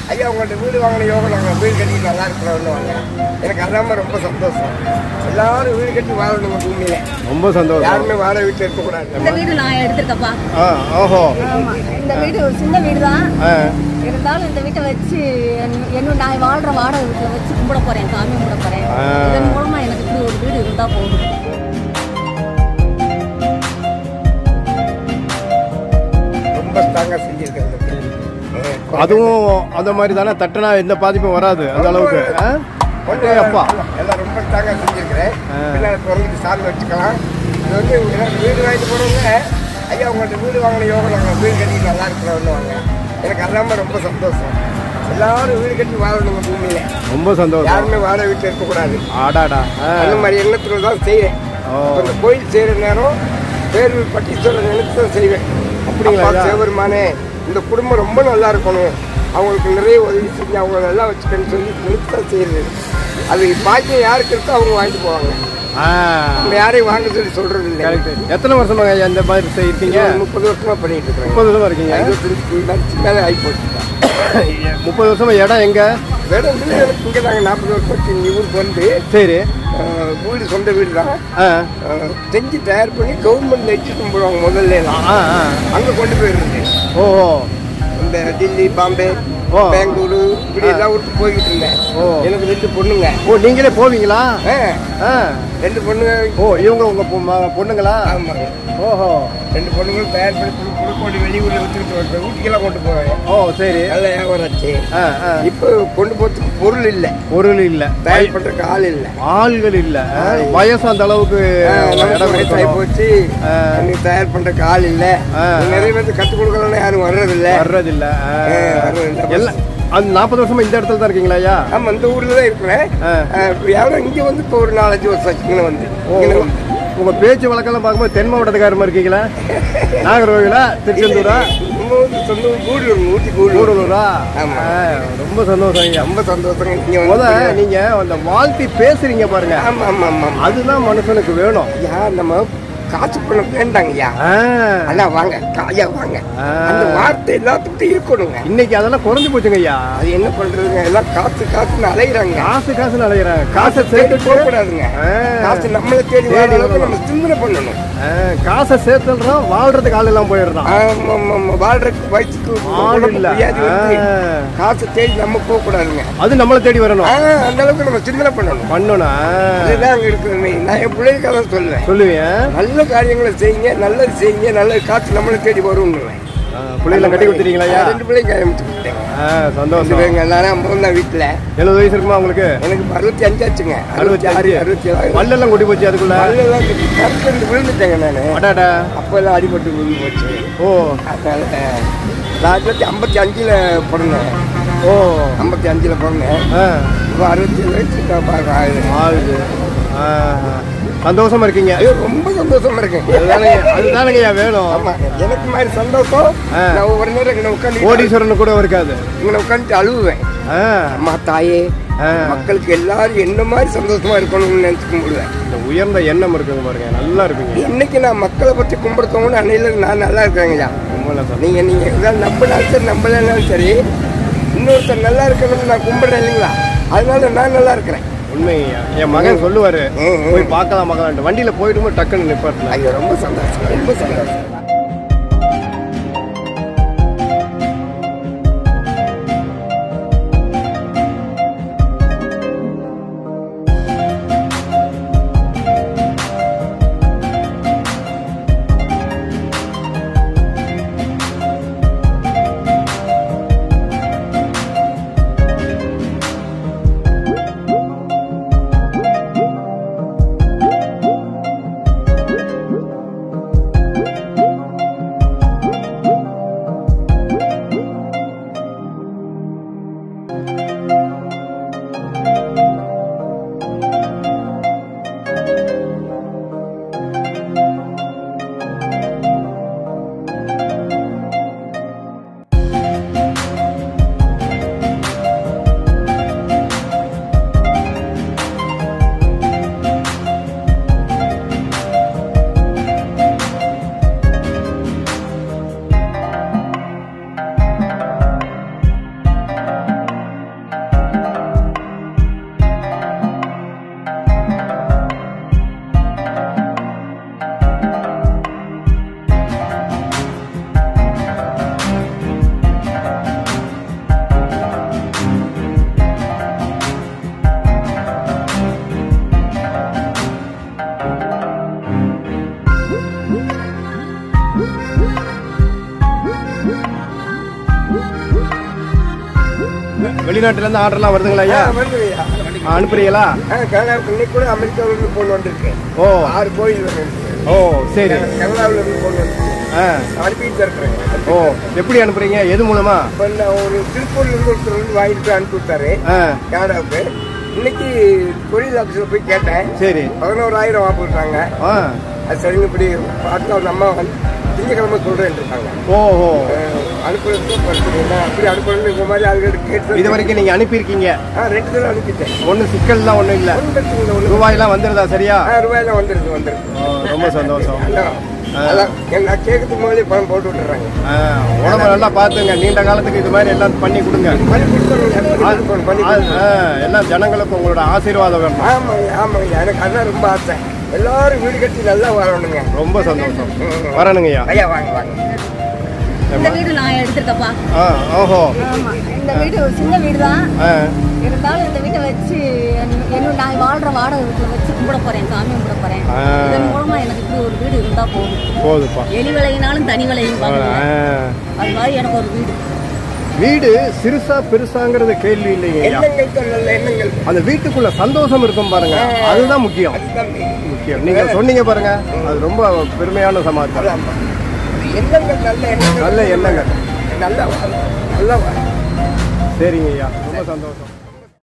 ஐயா உங்கள்ட்ட வீடு வாங்கின யோகம் நாங்கள் வீடு கட்டி நல்லா இருக்கிறோம்னு வாங்க எனக்கு அதாம ரொம்ப சந்தோஷம் எல்லாரும் வீடு கட்டி வாழணும் பூமியில ரொம்ப சந்தோஷம் யாருமே வாழ வீட்டில் இருக்கக்கூடாது இந்த வீடு நான் எடுத்திருக்கப்பா ஆ ஓஹோ ஆமா இந்த வீடு ஒரு சின்ன வீடு தான் ஆ இருந்தாலும் இந்த வீட்டை வச்சு என்- என்னோட நான் வாழ்ற வாடகை வீட்டில் வச்சு கும்பிட போறேன் சாமி கும்பிட போறேன் ஆ. இதன் மூலமா எனக்கு இப்படி ஒரு வீடு இருந்தா போதும் ரொம்ப ஸ்ட்ராங்காக செஞ்சிருக்கிறது அதுவும் அந்த மாதிரி தானே தட்டினா எந்த பாதிப்பும் வராது அந்த அளவுக்கு ஆ? ஒன்று அப்பா எல்லாம் ரொம்ப ஸ்ட்ராங்காக செஞ்சிருக்கிறேன் ஆ. பின்னால் திறந்துட்டு சாமி வச்சுக்கலாம் இது வந்து எனக்கு வீடு வாங்கிட்டு போகிறவங்க ஐயா உங்கள்ட்ட வீடு வாங்கின யோகம் நாங்கள் வீடு கட்டி நல்லா இருக்கிறோம்னு வாங்க எனக்கு அதாம ரொம்ப சந்தோஷம் எல்லாரும் வீடு கட்டி வாழணுங்க பூமியில ரொம்ப சந்தோஷம் யாருமே வாழ வீட்டில் இருக்கக்கூடாது ஆடாடா ஆ. அந்த மாதிரி எண்ணத்துல தான் செய்கிறேன் ஓ. அந்த கோயில் செய்கிற நேரம் பேரூர் பட்டீஸ்வரர் நினைச்சு தான் செய்வேன் அப்படிங்களா? அப்பா சிவபெருமானே இந்த குடும்பம் ரொம்ப நல்லா இருக்கணும் அவங்களுக்கு நிறைய உதவி செஞ்சு அவங்க நல்லா வச்சுக்கன்னு சொல்லி நினைச்சு தான் செய்யுது அது பாக்கியம் யாருக்கு இருக்கோ அவங்க வாங்கிட்டு போவாங்க ஆ அவங்க யாரையும் வாங்க சொல்லி சொல்றது இல்லை கரெக்ட் எத்தனை வருஷமாங்க ஐயா இந்த மாதிரி செய்யிருக்கீங்க ஒரு முப்பது வருஷமா பண்ணிட்டு இருக்கிறேன் முப்பது வருஷமா இருக்கீங்க இருபத்தஞ்சு மேலே மேலே ஆகி போச்சு முப்பது வருஷமா இடம் எங்க வேற வீடு எனக்கு இங்கே நாங்கள் நாற்பது வருஷம் இங்கே ஊருக்கு வந்து சரி ஆஹ், வீடு சொந்த வீடு தான் ஆ ஆஹ், செஞ்சு தயார் பண்ணி கவர்மெண்ட்ல வச்சு கும்பிடுவாங்க முதல்ல எல்லாம் ஆ ஆ அங்கே கொண்டு போயிருந்து ஓஹோ இந்த டெல்லி பாம்பே ஓ. பெங்களூரு இப்படி எல்லாம் விட்டு போய்கிட்டு இருந்தேன் ஓ. எனக்கு ரெண்டு பொண்ணுங்க ஓ நீங்களே போவீங்களா ஆ, ஆ ரெண்டு பொண்ணுங்க ஓ இவங்க உங்க பொ- ம- பொண்ணுங்களா ஆமாங்க ஓஹோ ரெண்டு பொண்ணுங்களும் தயார் பண்ணி புது புது கொண்டு வெளியூர்ல வச்சுக்கிட்டு வருவேன் ஊட்டிக்கெல்லாம் கொண்டு போவேன் ஓ சரி நல்ல வியாபாரம் ஆச்சு ஆ ஆ இப்போ கொண்டு போறதுக்கு பொருள் இல்லை பொருள் இல்ல தயார் பண்றதுக்கு ஆள் இல்லை ஆள்கள் இல்ல வயசு அந்த அளவுக்கு நமக்கு இடம் வயசாகி கொடுக்கணும். போச்சு ஆ. எனக்கு தயார் பண்றதுக்கு ஆள் இல்லை ஆ. நிறைய பேருக்கு கற்றுக் கொடுக்கலன்னு யாரும் வர்றதில்லை வர்றதில்ல ஆ. ஆ, வர்றதில்ல. எல்லாம் அந்த நாற்பது வருஷமா இந்த இடத்துல தான் இருக்கீங்களா ஐயா ஆமா இந்த ஊர்ல தான் இருக்கிறேன் ஆ. ஆ, இப்ப யாரும் இங்க வந்து இப்போ ஒரு நாலஞ்சு வருஷம் ஆச்சு இங்க வந்து ஓ, இங்க வந்து உங்க பேச்சு வழக்கெல்லாம் பார்க்கும்போது தென் மாவட்டத்துக்காரமா இருக்கீங்களா நாகர்கோவிலா திருச்செந்தூரா நம்ம வந்து சொந்த ஊர் கூடலூர் ஊட்டி கூடலூர் கூடலூரா ஆமா. ஆ, ரொம்ப சந்தோஷம் ஐயா ரொம்ப சந்தோஷங்க நீங்க முத வந்து நீங்க அந்த வாழ்த்தி பேசுறீங்க பாருங்க ஆமா ஆமா ஆமா ஆமா. அதுதான் மனுஷனுக்கு வேணும் ஐயா நம்ம காசு பணம் வேண்டாங்க ஐயா ஆ. ஐயா வாங்க ஐயா வாங்க ஆ. அந்த வார்த்தை எல்லாத்துக்கிட்டும் இருக்கணுங்க இன்னைக்கு அதெல்லாம் குறைஞ்சு போச்சுங்க ஐயா அது என்ன பண்றதுங்க எல்லாம் காசு காசுன்னு அலையிறாங்க காசு காசு அலையிறாங்க காசை காசை தேடி சேர்த்து போக கூடாதுங்க ஆ. காசு நம்மளை தேடி தேடி வர அளவுக்கு வரணும். நம்ம சிந்தனை பண்ணணும் காசை சேர்த்துறான் வாழ்றதுக்கு ஆள் எல்லாம் போயிடுறான் ஆமா, ஆமா, ஆமா. வாழ்றதுக்கு வயசுக்கு ஆள் உடம்பு இல்ல. வியாதி வருது. ஆ. காசு தேடி நம்ம போக கூடாதுங்க அது நம்மளை தேடி வரணும் ஆ, அந்த அளவுக்கு நம்ம சிந்தனை பண்ணணும் பண்ணணும் அதுதான் அங்க இருக்குது நான் என் பிள்ளைகளுக்கு அதான் சொல்லுவேன் சொல்லுவேன் நல்ல காரியங்களை செய்யுங்க நல்லது செய்யுங்க நல்ல காசு நம்மளை தேடி வரும்னுவேன் பிள்ளைகளை கட்டி கொடுத்துறீங்களா ஐயா ரெண்டு பிள்ளைங்க கல்யாணம் விட்டேன் ஆ, சந்தோஷம் ரெண்டு எல்லாரும் அம்பது தான் வீட்டில் எழுபது வயசு இருக்குமா உங்களுக்கு எனக்கு இப்ப அறுபத்தி அஞ்சாச்சுங்க அறுபத்தி அறுபத்தி ஆறு ஆறு அறுபத்தி ஏழு பல்லெல்லாம் கொட்டி போச்சு அதுக்குள்ள பல்லெல்லாம் கற்கண்டு விழுந்துட்டேங்க நான் அடாடா அப்போல்லாம் அடிபட்டு விழுந்து போச்சு ஓ அதனால நான் ஆயிரத்தி ஐம்பத்தி அஞ்சில் பிறந்தேன் ஓ ஐம்பத்தி அஞ்சில் பிறந்தேன் ஆ இப்போ அறுபத்தி ஏழு வயசு தான் பாருங்க ஆகுது ஆகுது ஆ, சந்தோஷமா இருக்கீங்க ஐயோ ரொம்ப சந்தோஷமா இருக்கேன் அதுதானே அதுதானங்க ஐயா வேணும் ஆமா எனக்கு மாதிரி சந்தோஷம் ஆ. நான் ஒவ்வொரு நேரம் இங்கே உட்காந்து கோடீஸ்வரன் கூட இருக்காது இங்கே உட்காந்து அழுவேன் ஆ, அம்மா தாயே ஆ. மக்களுக்கு எல்லாரும் என்ன மாதிரி சந்தோஷமா இருக்கணும்னு நினைச்சு கும்பிடுவேன் இந்த உயர்ந்த எண்ணம் இருக்குங்க பாருங்க நல்லா இருப்பீங்க என்னைக்கு நான் மக்களை பத்தி கும்பிடுத்தவங்க அன்னையில நான் நல்லா இருக்கிறேங்கய்யா ரொம்ப நல்லா நீங்க நீங்க ஏதாவது நம்பினாலும் சரி நம்பலைனாலும் சரி இன்னொருத்தர் நல்லா இருக்கணும்னு நான் கும்பிடுறேன் இல்லைங்களா அதனால நான் நல்லா இருக்கிறேன் உண்மை ஐயா. என் மகன் சொல்லுவாரு ம், ம். போய் பார்க்கலாம் பார்க்கலாம் வண்டியில போயிட்டு டக்குன்னு நிப்பாட்டல ஐயோ ரொம்ப சந்தோஷம் ரொம்ப சந்தோஷம் வெளிநாட்டுல இருந்து ஆர்டர்லாம் வருதுங்களா ஆ, ஐயா வந்துருயா ஆ, அனுப்புறீங்களா ஆ கனடாவுக்கு இன்னைக்கு கூட அமெரிக்காவிலிருந்து போன் வந்திருக்கு ஓ ஆறு கோயில் வந்து ஓ சரி கனடாவில் இருந்து போன் வந்து ஆ அனுப்பிட்டு இருக்கிறேன் ஓ எப்படி அனுப்புறீங்க எது மூலமா இப்போ நான் ஒரு திருப்பூர்ல இருந்து ஒருத்தர் வந்து வாங்கிட்டு போய் அனுப்பி விட்டாரு ஆ கனடாவுக்கு இன்னைக்கு கொரியர் ஆஃபீஸில் போய் கேட்டேன் சரி பதினோராயிரம் வாங்க போட்டாங்க ஆ அது சரிங்க இப்படி பார்த்து அவங்க அம்மா வந்து திங்கக்கிழமை சொல்கிறேன் இருக்காங்க ஓஹோ அனுப்புறதுக்கு படுத்துருங்க அப்படி அனுப்புறது இந்த மாதிரி ஆளுகள் கேட்டு இது வரைக்கும் நீங்க அனுப்பியிருக்கீங்க ஆ ரெண்டு தடவை அனுப்பிட்டேன் ஒன்றும் சிக்கல்லாம் ஒன்றும் இல்லை ஒன்றும் பிரச்சனை இல்லை ஒன்றும் ரூபாயெல்லாம் வந்துருதா சரியா ஆ ரூபாயெல்லாம் வந்துருது வந்துருது ஓ, ரொம்ப சந்தோஷம் அதான் அதான் எங்க- நான் கேட்கறதுக்கு முதலே பணம் போட்டு விட்டுறாங்க ஆ, உடம்ப நல்லா பார்த்துங்க நீண்ட காலத்துக்கு இது மாதிரி எல்லாம் பண்ணி கொடுங்க பண்ணி கொடுத்துருங்க பண்ணி கொடுக்கணும், பண்ணி ஆ, கொடுக்கணும். ஆ, எல்லாம் ஜனங்களுக்கு உங்களோட ஆசீர்வாதம் வேணும் ஆமாங்க ஆமாங்க எனக்கு அதான் ரொம்ப ஆசை எல்லாரும் வீடு கட்டி நல்லா வாழணுங்க ரொம்ப சந்தோஷம் வரணுங்கய்யா ஐயா வாங்க வாங்க இந்த வீடு நான் எடுத்திருக்கப்பா ஆ ஓஹோ ஆமா இந்த வீடு ஒரு சின்ன வீடு தான் ஆ இருந்தாலும் இந்த வீட்டை வச்சு என்- என்னோட நான் வாழ்ற வாடகை வீட்டில் வச்சு கும்பிட போறேன் சாமி கும்பிட போறேன் ஆ. இதன் மூலமா எனக்கு இப்படி ஒரு வீடு இருந்தா போதும் போதுப்பா எலி விலையினாலும் தனி விலையும் ஆ. அது மாதிரி எனக்கு ஒரு வீடு வீடு சிறுசா பெருசாங்கிறது கேள்வி இல்லைங்கய்யா எண்ணங்கள் தான் நல்ல எண்ணங்கள் அந்த வீட்டுக்குள்ள சந்தோஷம் இருக்கும் பாருங்க அதுதான் முக்கியம் அதுதான் main. முக்கியம் நீங்க சொன்னீங்க பாருங்க அது ரொம்ப பெருமையான சமாச்சாரம் ஆமா. எண்ணங்கள் நல்ல எண்ணங்கள் நல்ல எண்ணங்கள் நல்லா வாழ நல்லா வாழ சரிங்க ஐயா ரொம்ப சந்தோஷம்